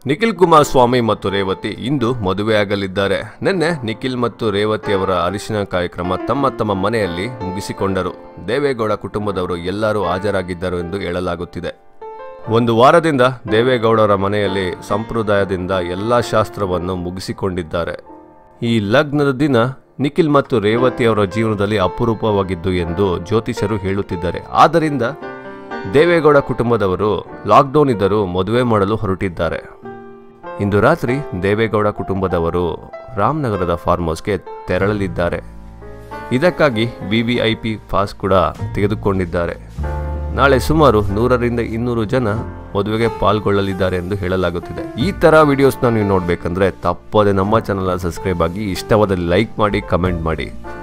ನಿಖಿಲ್ ಕುಮಾರಸ್ವಾಮಿ ಮತ್ತು ರೇವತಿ ಇಂದು ಮದುವೆಯಾಗಲಿದ್ದಾರೆ ನಿನ್ನೆ ನಿಖಿಲ್ ಮತ್ತು ರೇವತಿ ಅವರ ಅರಿಶಿನ ಕಾರ್ಯಕ್ರಮ ತಮ್ಮ ತಮ್ಮ ಮನೆಯಲ್ಲಿ ಮುಗಿಸಿಕೊಂಡರು ದೇವೇಗೌಡ ಕುಟುಂಬದವರು ಎಲ್ಲರೂ ಹಾಜರಾಗಿದ್ದರು ಎಂದು ಹೇಳಲಾಗುತ್ತಿದೆ ಒಂದು ವಾರದಿಂದ ದೇವೇಗೌಡರ ಮನೆಯಲ್ಲಿ ಸಂಪ್ರದಾಯದಿಂದ ಎಲ್ಲ ಶಾಸ್ತ್ರವನ್ನು ಮುಗಿಸಿಕೊಂಡಿದ್ದಾರೆ ಈ ಲಗ್ನದ ದಿನ ನಿಖಿಲ್ ಮತ್ತು ರೇವತಿ ಅವರ ಜೀವನದಲ್ಲಿ ಅಪರೂಪವಾಗಿದ್ದು ಎಂದು ಜ್ಯೋತಿಷರು ಹೇಳುತ್ತಿದ್ದಾರೆ ಆದ್ದರಿಂದ ದೇವೇಗೌಡ ಕುಟುಂಬದವರು ಲಾಕ್ಡೌನ್ ಇದ್ದರೂ ಮದುವೆ ಮಾಡಲು ಹೊರಟಿದ್ದಾರೆ ಇಂದು ರಾತ್ರಿ ದೇವೇಗೌಡ ಕುಟುಂಬದವರು ರಾಮನಗರದ ಫಾರ್ಮ್ ಹೌಸ್ಗೆ ತೆರಳಲಿದ್ದಾರೆ ಇದಕ್ಕಾಗಿ V V I P pass ಕೂಡ ತೆಗೆದುಕೊಂಡಿದ್ದಾರೆ ನಾಳೆ ಸುಮಾರು ನೂರರಿಂದ ಇನ್ನೂರು ಜನ ಮದುವೆಗೆ ಪಾಲ್ಗೊಳ್ಳಲಿದ್ದಾರೆ ಎಂದು ಹೇಳಲಾಗುತ್ತಿದೆ ಈ ಥರ ವಿಡಿಯೋಸ್ನ ನೀವು ನೋಡಬೇಕಂದ್ರೆ ತಪ್ಪದೆ ನಮ್ಮ ಚಾನಲ್ನ ಸಬ್ಸ್ಕ್ರೈಬ್ ಆಗಿ ಇಷ್ಟವಾದಲ್ಲಿ ಲೈಕ್ ಮಾಡಿ ಕಮೆಂಟ್ ಮಾಡಿ